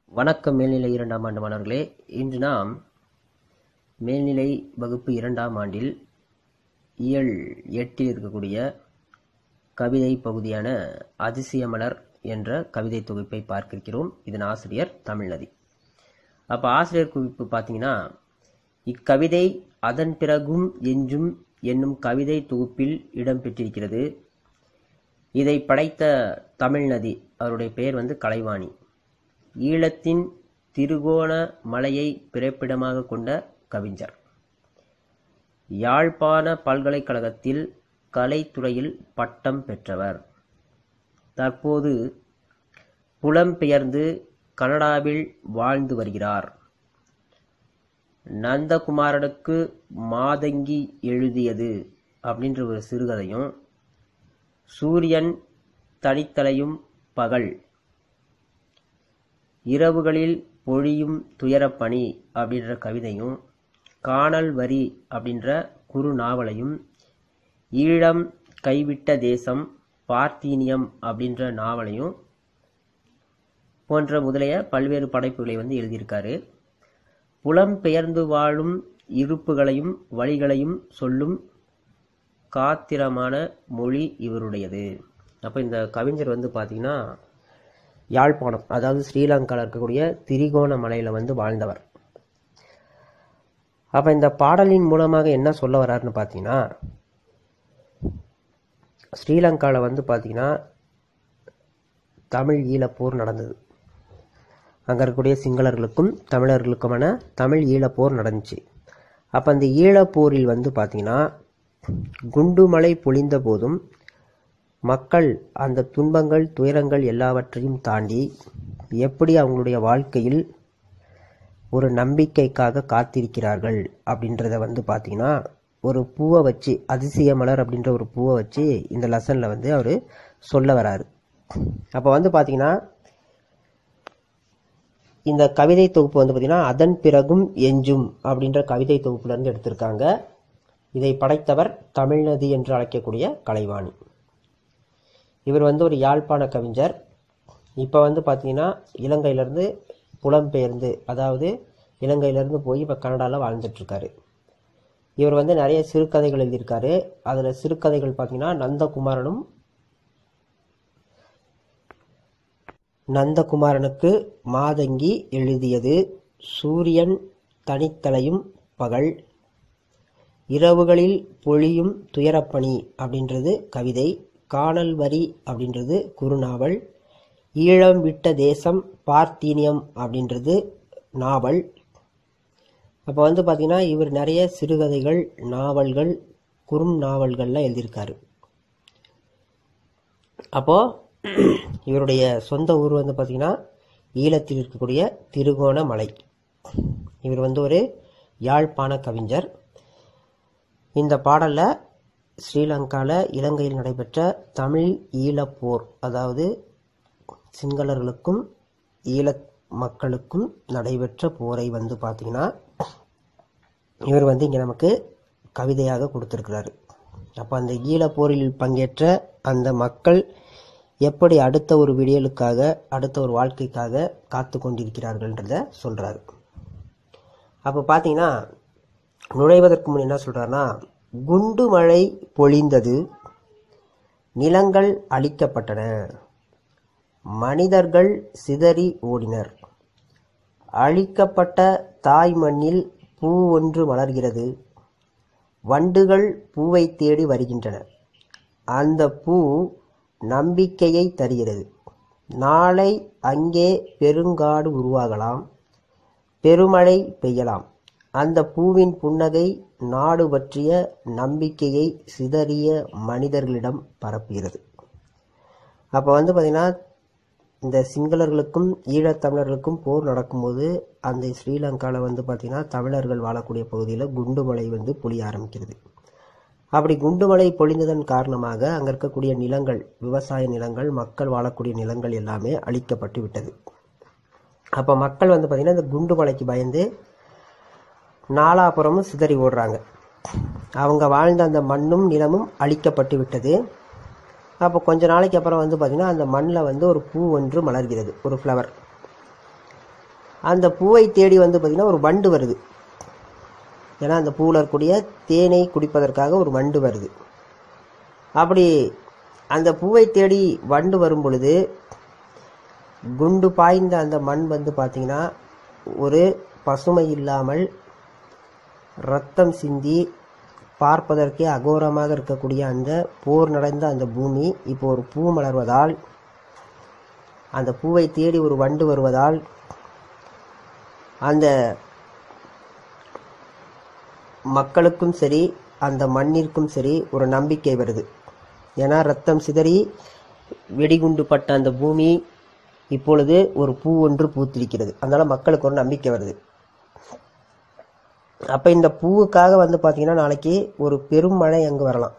வணக்கம் மேல்நிலை இரண்டாம் ஆண்டு மாணவர்களே இன்று நாம் மேல்நிலை வகுப்பு இரண்டாம் ஆண்டில் இயல் எட்டில் இருக்கக்கூடிய கவிதை பகுதியான அதிசயமலர் என்ற கவிதை தொகுப்பை பார்க்கிறோம் இதன் ஆசிரியர் தமிழ்நதி அப்போ ஆசிரியர் குறிப்பு பார்த்தீங்கன்னா இக்கவிதை அதன் பிறகும் என்றும் என்னும் கவிதை தொகுப்பில் இடம்பெற்றிருக்கிறது இதை படைத்த தமிழ்நதி அவருடைய பெயர் வந்து கலைவாணி ஈழத்தின் திருகோண மலையை பிறப்பிடமாக கொண்ட கவிஞர் யாழ்ப்பாண பல்கலைக்கழகத்தில் கலைத்துறையில் பட்டம் பெற்றவர் தற்போது புலம்பெயர்ந்து கனடாவில் வாழ்ந்து வருகிறார் நந்தகுமாரனுக்கு மாதங்கி எழுதியது அப்படின்ற ஒரு சிறுகதையும் சூரியன் தனித்தலையும் பகல் இரவுகளில் பொழியும் துயரப்பணி அப்படின்ற கவிதையும் காணல் வரி அப்படின்ற குறு நாவலையும் ஈழம் கைவிட்ட தேசம் பார்த்தீனியம் அப்படின்ற நாவலையும் போன்ற முதலிய பல்வேறு படைப்புகளை வந்து எழுதியிருக்காரு புலம்பெயர்ந்து வாழும் இருப்புகளையும் வழிகளையும் சொல்லும் காத்திரமான மொழி இவருடையது அப்போ இந்த கவிஞர் வந்து பார்த்தீங்கன்னா யாழ்ப்பாணம் அதாவது ஸ்ரீலங்காவில் இருக்கக்கூடிய திரிகோணமலையில் வந்து வாழ்ந்தவர் அப்போ இந்த பாடலின் மூலமாக என்ன சொல்ல வர்றாருன்னு பார்த்தீங்கன்னா ஸ்ரீலங்காவில் வந்து பார்த்தீங்கன்னா தமிழ் ஈழப்போர் நடந்தது அங்கே இருக்கக்கூடிய சிங்களர்களுக்கும் தமிழர்களுக்குமான தமிழ் ஈழப்போர் நடந்துச்சு அப்போ அந்த ஈழப்போரில் வந்து பார்த்தீங்கன்னா குண்டுமலை பொழிந்த போதும் மக்கள் அந்த துன்பங்கள் துயரங்கள் எல்லாவற்றையும் தாண்டி எப்படி அவங்களுடைய வாழ்க்கையில் ஒரு நம்பிக்கைக்காக காத்திருக்கிறார்கள் அப்படின்றத வந்து பார்த்தீங்கன்னா ஒரு பூவை வச்சு அதிசய மலர் அப்படின்ற ஒரு பூவை வச்சு இந்த லெசனில் வந்து அவர் சொல்ல வராரு அப்போ வந்து பார்த்தீங்கன்னா இந்த கவிதை தொகுப்பு வந்து பார்த்தீங்கன்னா அதன் பிறகும் எஞ்சும் அப்படின்ற கவிதை தொகுப்புலேருந்து எடுத்திருக்காங்க இதை படைத்தவர் தமிழ்நதி என்று அழைக்கக்கூடிய கலைவாணி இவர் வந்து ஒரு யாழ்ப்பாண கவிஞர் இப்போ வந்து பார்த்தீங்கன்னா இலங்கையிலேருந்து புலம்பெயர்ந்து அதாவது இலங்கையிலேருந்து போய் இப்போ கனடாவில் வாழ்ந்துட்டுருக்காரு இவர் வந்து நிறைய சிறுகதைகள் எழுதியிருக்காரு அதில் சிறுகதைகள் பார்த்தீங்கன்னா நந்தகுமாரனும் நந்தகுமாரனுக்கு மாதங்கி எழுதியது சூரியன் தனித்தலையும் பகல் இரவுகளில் பொழியும் துயரப்பணி அப்படின்றது கவிதை காணல் வரி அப்படின்றது குறுநாவல் ஈழம் விட்ட தேசம் பார்த்தீனியம் அப்படின்றது நாவல் அப்போ வந்து பார்த்தீங்கன்னா இவர் நிறைய சிறுகதைகள் நாவல்கள் குறும் நாவல்கள்லாம் எழுதியிருக்காரு அப்போது இவருடைய சொந்த ஊர் வந்து பார்த்திங்கன்னா ஈழத்தில் இருக்கக்கூடிய திருகோணமலை இவர் வந்து ஒரு யாழ்ப்பாண கவிஞர் இந்த பாடலில் ஸ்ரீலங்காவில் இலங்கையில் நடைபெற்ற தமிழ் ஈழப்போர் அதாவது சிங்களர்களுக்கும் ஈழ மக்களுக்கும் நடைபெற்ற போரை வந்து பார்த்திங்கன்னா இவர் வந்து இங்கே நமக்கு கவிதையாக கொடுத்துருக்கிறாரு அப்போ அந்த ஈழப்போரில் பங்கேற்ற அந்த மக்கள் எப்படி அடுத்த ஒரு விடியலுக்காக அடுத்த ஒரு வாழ்க்கைக்காக காத்து கொண்டிருக்கிறார்கள்ன்றத சொல்கிறாரு அப்போ பார்த்தீங்கன்னா நுழைவதற்கு முன் என்ன சொல்கிறாருன்னா குண்டு மழை பொழிந்தது நிலங்கள் அழிக்கப்பட்டன மனிதர்கள் சிதறி ஓடினர் அழிக்கப்பட்ட தாய் மண்ணில் பூ ஒன்று மலர்கிறது வண்டுகள் பூவை தேடி வருகின்றன அந்த பூ நம்பிக்கையை தருகிறது நாளை அங்கே பெருங்காடு உருவாகலாம் பெருமழை பெய்யலாம் அந்த பூவின் புன்னகை நாடு பற்றிய நம்பிக்கையை சிதறிய மனிதர்களிடம் பரப்புகிறது அப்போ வந்து பார்த்திங்கன்னா இந்த சிங்களர்களுக்கும் ஈழத்தமிழர்களுக்கும் போர் நடக்கும்போது அந்த ஸ்ரீலங்காவில் வந்து பார்த்திங்கன்னா தமிழர்கள் வாழக்கூடிய பகுதியில் குண்டுமலை வந்து பொழிய ஆரம்பிக்கிறது அப்படி குண்டுமலை பொழிந்ததன் காரணமாக அங்கே இருக்கக்கூடிய நிலங்கள் விவசாய நிலங்கள் மக்கள் வாழக்கூடிய நிலங்கள் எல்லாமே அழிக்கப்பட்டு விட்டது அப்போ மக்கள் வந்து பார்த்திங்கன்னா இந்த குண்டுமலைக்கு பயந்து நாலாபுறமும் சிதறி ஓடுறாங்க அவங்க வாழ்ந்த அந்த மண்ணும் நிலமும் அழிக்கப்பட்டு விட்டது அப்போ கொஞ்ச நாளைக்கு அப்புறம் வந்து பார்த்திங்கன்னா அந்த மண்ணில் வந்து ஒரு பூ ஒன்று மலர்கிறது ஒரு ஃப்ளவர் அந்த பூவை தேடி வந்து பார்த்திங்கன்னா ஒரு வண்டு வருது ஏன்னா அந்த பூவில் இருக்கக்கூடிய தேனை குடிப்பதற்காக ஒரு வண்டு வருது அப்படி அந்த பூவை தேடி வண்டு வரும் பொழுது குண்டு பாய்ந்த அந்த மண் வந்து பார்த்திங்கன்னா ஒரு பசுமை இல்லாமல் ரத்தம் சிந்தி பார்ப்பதற்கே அகோரமாக இருக்கக்கூடிய அந்த போர் நடந்த அந்த பூமி இப்போ ஒரு பூ மலர்வதால் அந்த பூவை தேடி ஒரு வண்டு வருவதால் அந்த மக்களுக்கும் சரி அந்த மண்ணிற்கும் சரி ஒரு நம்பிக்கை வருது ஏன்னா ரத்தம் சிதறி வெடிகுண்டு பட்ட அந்த பூமி இப்பொழுது ஒரு பூ ஒன்று பூத்திருக்கிறது அதனால மக்களுக்கு ஒரு நம்பிக்கை வருது அப்ப இந்த பூவுக்காக வந்து பாத்தீங்கன்னா நாளைக்கு ஒரு பெரும் மழை அங்கு வரலாம்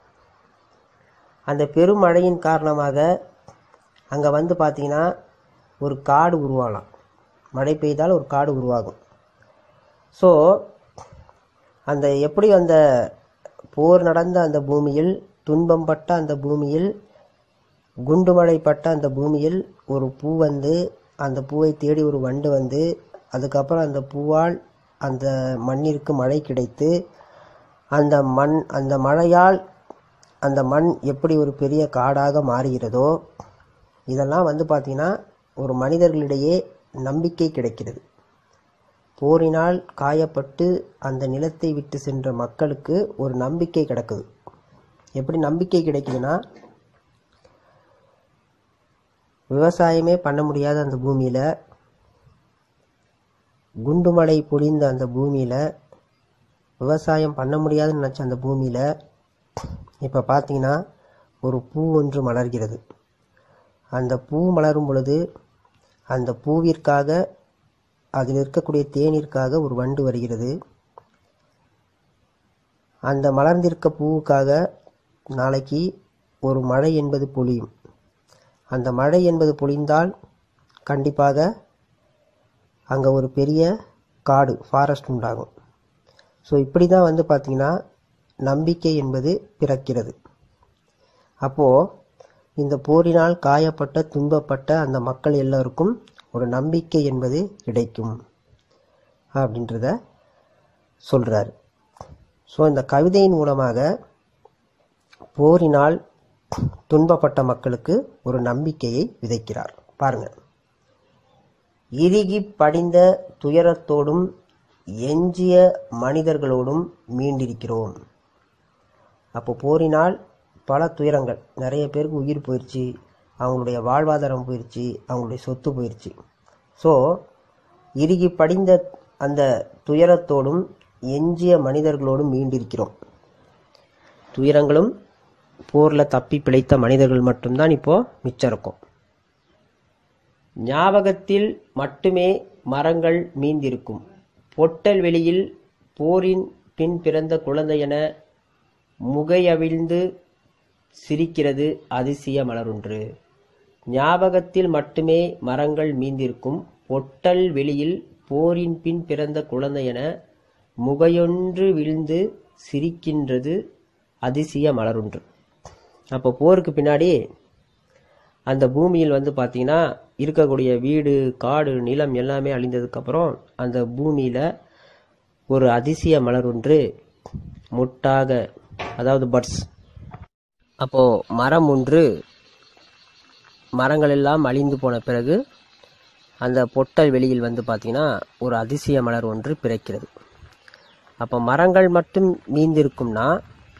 அந்த பெரும் மழையின் காரணமாக அங்க வந்து பாத்தீங்கன்னா ஒரு காடு உருவாகலாம் மழை பெய்தால் ஒரு காடு உருவாகும் ஸோ அந்த எப்படி அந்த போர் நடந்த அந்த பூமியில் துன்பம் பட்ட அந்த பூமியில் குண்டுமழை பட்ட அந்த பூமியில் ஒரு பூ வந்து அந்த பூவை தேடி ஒரு வண்டு வந்து அதுக்கப்புறம் அந்த பூவால் அந்த மண்ணிற்கு மழை கிடைத்து அந்த மண் அந்த மழையால் அந்த மண் எப்படி ஒரு பெரிய காடாக மாறுகிறதோ இதெல்லாம் வந்து பார்த்திங்கன்னா ஒரு மனிதர்களிடையே நம்பிக்கை கிடைக்கிறது போரினால் காயப்பட்டு அந்த நிலத்தை விட்டு சென்ற மக்களுக்கு ஒரு நம்பிக்கை கிடக்குது எப்படி நம்பிக்கை கிடைக்குதுன்னா விவசாயமே பண்ண முடியாத அந்த பூமியில் குண்டுமழை பொழிந்த அந்த பூமியில் விவசாயம் பண்ண முடியாதுன்னு நினச்ச அந்த பூமியில் இப்போ பார்த்தீங்கன்னா ஒரு பூ ஒன்று மலர்கிறது அந்த பூ மலரும் பொழுது அந்த பூவிற்காக அதில் இருக்கக்கூடிய தேனிற்காக ஒரு வண்டு வருகிறது அந்த மலர்ந்திருக்க பூவுக்காக நாளைக்கு ஒரு மழை என்பது பொழியும் அந்த மழை என்பது பொழிந்தால் கண்டிப்பாக அங்கே ஒரு பெரிய காடு ஃபாரஸ்ட் உண்டாகும் ஸோ இப்படி தான் வந்து பார்த்திங்கன்னா நம்பிக்கை என்பது பிறக்கிறது அப்போது இந்த போரினால் காயப்பட்ட துன்பப்பட்ட அந்த மக்கள் எல்லோருக்கும் ஒரு நம்பிக்கை என்பது கிடைக்கும் அப்படின்றத சொல்கிறார் ஸோ இந்த கவிதையின் மூலமாக போரினால் துன்பப்பட்ட மக்களுக்கு ஒரு நம்பிக்கையை விதைக்கிறார் பாருங்க இறுகி படிந்த துயரத்தோடும் எஞ்சிய மனிதர்களோடும் மீண்டிருக்கிறோம் அப்போ போரினால் பல துயரங்கள் நிறைய பேருக்கு உயிர் போயிடுச்சு அவங்களுடைய வாழ்வாதாரம் போயிடுச்சு அவங்களுடைய சொத்து போயிடுச்சு ஸோ இறுகி படிந்த அந்த துயரத்தோடும் எஞ்சிய மனிதர்களோடும் மீண்டிருக்கிறோம் துயரங்களும் போரில் தப்பி பிழைத்த மனிதர்கள் மட்டும்தான் இப்போ மிச்சம் இருக்கும் ஞாபகத்தில் மட்டுமே மரங்கள் மீந்திருக்கும் பொட்டல் வெளியில் போரின் பின் பிறந்த குழந்தையென முகையவிழ்ந்து சிரிக்கிறது அதிசய மலரொன்று ஞாபகத்தில் மட்டுமே மரங்கள் மீந்திருக்கும் பொட்டல் வெளியில் போரின் பின் பிறந்த குழந்தையென முகையொன்று விழுந்து சிரிக்கின்றது அதிசய மலரொன்று அப்போ போருக்கு பின்னாடி அந்த பூமியில் வந்து பார்த்தீங்கன்னா இருக்கக்கூடிய வீடு காடு நிலம் எல்லாமே அழிந்ததுக்கப்புறம் அந்த பூமியில் ஒரு அதிசய மலர் ஒன்று முட்டாக அதாவது பட்ஸ் அப்போது மரம் ஒன்று மரங்கள் எல்லாம் அழிந்து போன பிறகு அந்த பொட்டல் வெளியில் வந்து பார்த்தீங்கன்னா ஒரு அதிசய மலர் ஒன்று பிறக்கிறது அப்போ மரங்கள் மட்டும் மீந்திருக்கும்னா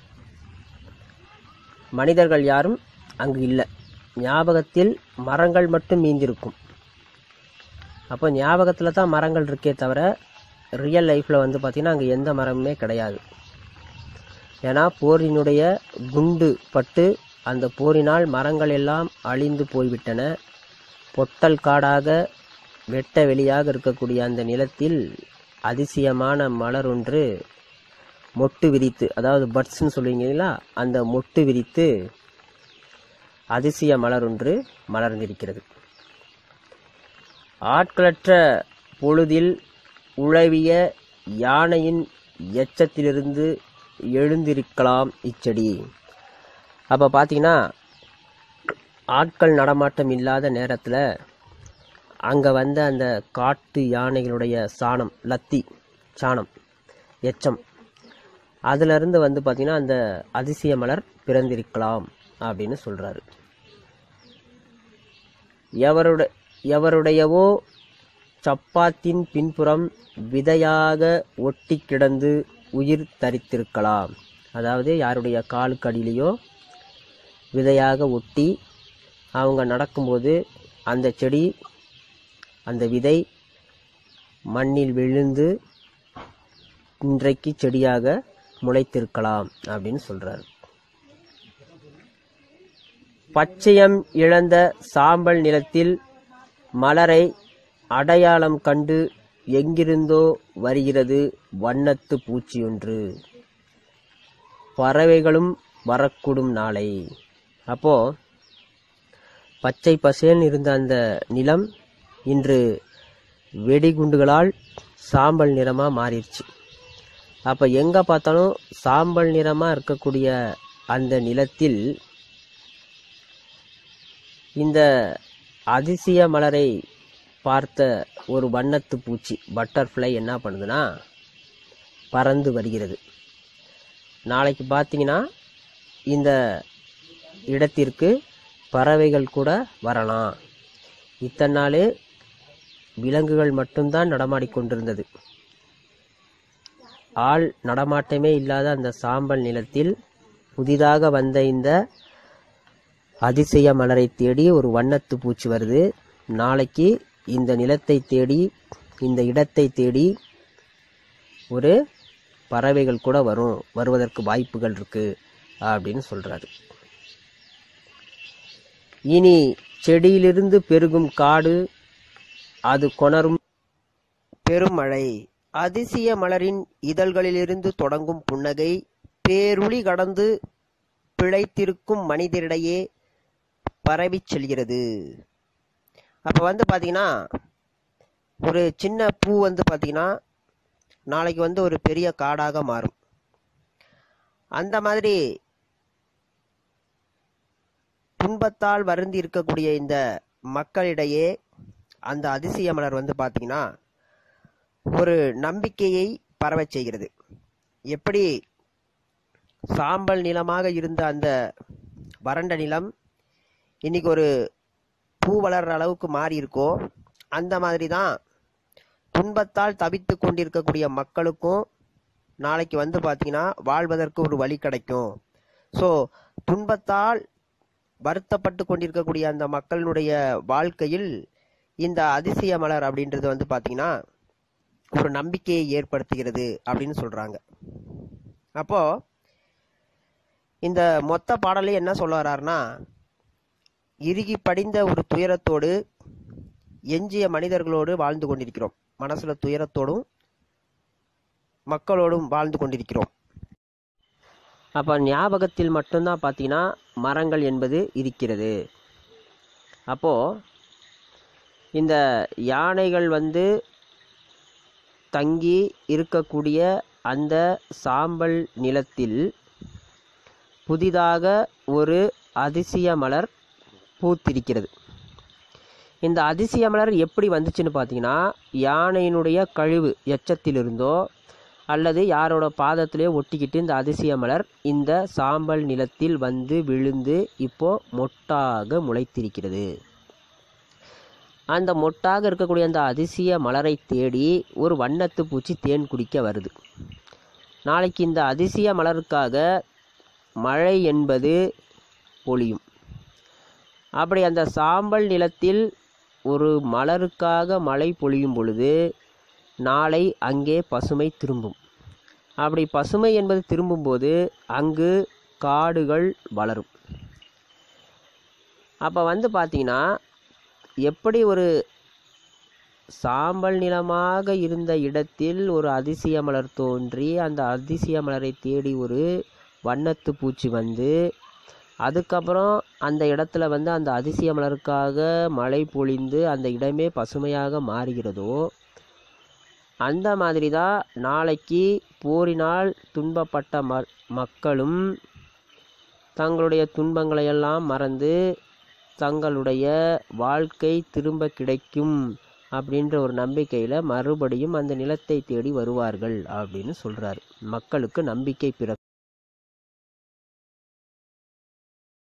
மனிதர்கள் யாரும் அங்கு இல்லை ஞாபகத்தில் மரங்கள் மட்டும் மீந்திருக்கும் அப்போ ஞாபகத்தில் தான் மரங்கள் இருக்கே தவிர ரியல் லைஃப்பில் வந்து பார்த்திங்கன்னா அங்கே எந்த மரமுமே கிடையாது ஏன்னா போரினுடைய குண்டு பட்டு அந்த போரினால் மரங்கள் எல்லாம் அழிந்து போய்விட்டன பொட்டல் காடாக வெட்ட வெளியாக இருக்கக்கூடிய அந்த நிலத்தில் அதிசயமான மலர் ஒன்று மொட்டு விரித்து அதாவது பட்ஸ்ன்னு சொல்லுவீங்களா அந்த மொட்டு விரித்து அதிசய மலர் ஒன்று மலர்ந்திருக்கிறது ஆட்களற்ற பொழுதில் உழவிய யானையின் எச்சத்திலிருந்து எழுந்திருக்கலாம் இச்செடி அப்போ பார்த்தீங்கன்னா ஆட்கள் நடமாட்டம் இல்லாத நேரத்தில் அங்கே வந்த அந்த காட்டு யானைகளுடைய சாணம் லத்தி சாணம் எச்சம் அதிலிருந்து வந்து பார்த்திங்கன்னா அந்த அதிசய மலர் பிறந்திருக்கலாம் அப்படின்னு சொல்கிறாரு எவருட எவருடையவோ சப்பாத்தின் பின்புறம் விதையாக ஒட்டி கிடந்து உயிர் தரித்திருக்கலாம் அதாவது யாருடைய காலுக்கு அடியிலையோ விதையாக ஒட்டி அவங்க நடக்கும்போது அந்த செடி அந்த விதை மண்ணில் விழுந்து இன்றைக்கு செடியாக முளைத்திருக்கலாம் அப்படின்னு சொல்றாரு பச்சையம் இழந்த சாம்பல் நிலத்தில் மலரை அடையாளம் கண்டு எங்கிருந்தோ வருகிறது வண்ணத்து பூச்சியொன்று பறவைகளும் வரக்கூடும் நாளை அப்போ பச்சை பசேல் இருந்த அந்த நிலம் இன்று வெடிகுண்டுகளால் சாம்பல் நிறமாக மாறிடுச்சு அப்போ எங்கே பார்த்தாலும் சாம்பல் நிறமாக இருக்கக்கூடிய அந்த நிலத்தில் இந்த அதிசய மலரை பார்த்த ஒரு வண்ணத்து பூச்சி பட்டர்ஃப்ளை என்ன பண்ணுதுன்னா பறந்து வருகிறது நாளைக்கு பார்த்தீங்கன்னா இந்த இடத்திற்கு பறவைகள் கூட வரலாம் இத்தனை நாள் விலங்குகள் மட்டும்தான் நடமாடிக்கொண்டிருந்தது ஆள் நடமாட்டமே இல்லாத அந்த சாம்பல் நிலத்தில் புதிதாக வந்த இந்த அதிசய மலரை தேடி ஒரு வண்ணத்து பூச்சி வருது நாளைக்கு இந்த நிலத்தை தேடி இந்த இடத்தை தேடி ஒரு பறவைகள் கூட வரும் வருவதற்கு வாய்ப்புகள் இருக்கு அப்படின்னு சொல்றாரு இனி செடியிலிருந்து பெருகும் காடு அது கொணரும் பெருமழை அதிசய மலரின் இதழ்களிலிருந்து தொடங்கும் புன்னகை பேருளி கடந்து பிழைத்திருக்கும் மனிதரிடையே பரவிச் செல்கிறது அப்போ வந்து பார்த்தீங்கன்னா ஒரு சின்ன பூ வந்து பார்த்தீங்கன்னா நாளைக்கு வந்து ஒரு பெரிய காடாக மாறும் அந்த மாதிரி துன்பத்தால் வருந்தி இருக்கக்கூடிய இந்த மக்களிடையே அந்த அதிசய மலர் வந்து பார்த்தீங்கன்னா ஒரு நம்பிக்கையை பரவச் செய்கிறது எப்படி சாம்பல் நிலமாக இருந்த அந்த வறண்ட நிலம் இன்னைக்கு ஒரு பூ வளர்ற அளவுக்கு மாறி இருக்கோ அந்த மாதிரி தான் துன்பத்தால் தவித்து கொண்டிருக்கக்கூடிய மக்களுக்கும் நாளைக்கு வந்து பார்த்தீங்கன்னா வாழ்வதற்கு ஒரு வழி கிடைக்கும் ஸோ துன்பத்தால் வருத்தப்பட்டு கொண்டிருக்கக்கூடிய அந்த மக்களுடைய வாழ்க்கையில் இந்த அதிசய மலர் அப்படின்றது வந்து பார்த்தீங்கன்னா ஒரு நம்பிக்கையை ஏற்படுத்துகிறது அப்படின்னு சொல்றாங்க அப்போ இந்த மொத்த பாடலே என்ன சொல்ல வர்றாருன்னா இறுகி படிந்த ஒரு துயரத்தோடு எஞ்சிய மனிதர்களோடு வாழ்ந்து கொண்டிருக்கிறோம் மனசுல துயரத்தோடும் மக்களோடும் வாழ்ந்து கொண்டிருக்கிறோம் அப்போ ஞாபகத்தில் மட்டும்தான் பார்த்தீங்கன்னா மரங்கள் என்பது இருக்கிறது அப்போ இந்த யானைகள் வந்து தங்கி இருக்கக்கூடிய அந்த சாம்பல் நிலத்தில் புதிதாக ஒரு அதிசய மலர் பூத்திருக்கிறது இந்த அதிசய மலர் எப்படி வந்துச்சுன்னு பார்த்தீங்கன்னா யானையினுடைய கழிவு எச்சத்திலிருந்தோ அல்லது யாரோட பாதத்திலே ஒட்டிக்கிட்டு இந்த அதிசய மலர் இந்த சாம்பல் நிலத்தில் வந்து விழுந்து இப்போ மொட்டாக முளைத்திருக்கிறது அந்த மொட்டாக இருக்கக்கூடிய அந்த அதிசய மலரை தேடி ஒரு வண்ணத்து பூச்சி தேன் குடிக்க வருது நாளைக்கு இந்த அதிசய மலருக்காக மழை என்பது பொழியும் அப்படி அந்த சாம்பல் நிலத்தில் ஒரு மலருக்காக மழை பொழியும் பொழுது நாளை அங்கே பசுமை திரும்பும் அப்படி பசுமை என்பது திரும்பும்போது அங்கு காடுகள் வளரும் அப்போ வந்து பார்த்தீங்கன்னா எப்படி ஒரு சாம்பல் நிலமாக இருந்த இடத்தில் ஒரு அதிசய மலர் தோன்றி அந்த அதிசய மலரை தேடி ஒரு வண்ணத்து பூச்சி வந்து அதுக்கப்புறம் அந்த இடத்துல வந்து அந்த அதிசய மலருக்காக மழை பொழிந்து அந்த இடமே பசுமையாக மாறுகிறதோ அந்த மாதிரி தான் நாளைக்கு போரினால் துன்பப்பட்ட ம மக்களும் தங்களுடைய துன்பங்களையெல்லாம் மறந்து தங்களுடைய வாழ்க்கை திரும்ப கிடைக்கும் அப்படின்ற ஒரு நம்பிக்கையில் மறுபடியும் அந்த நிலத்தை தேடி வருவார்கள் அப்படின்னு சொல்கிறாரு மக்களுக்கு நம்பிக்கை பிற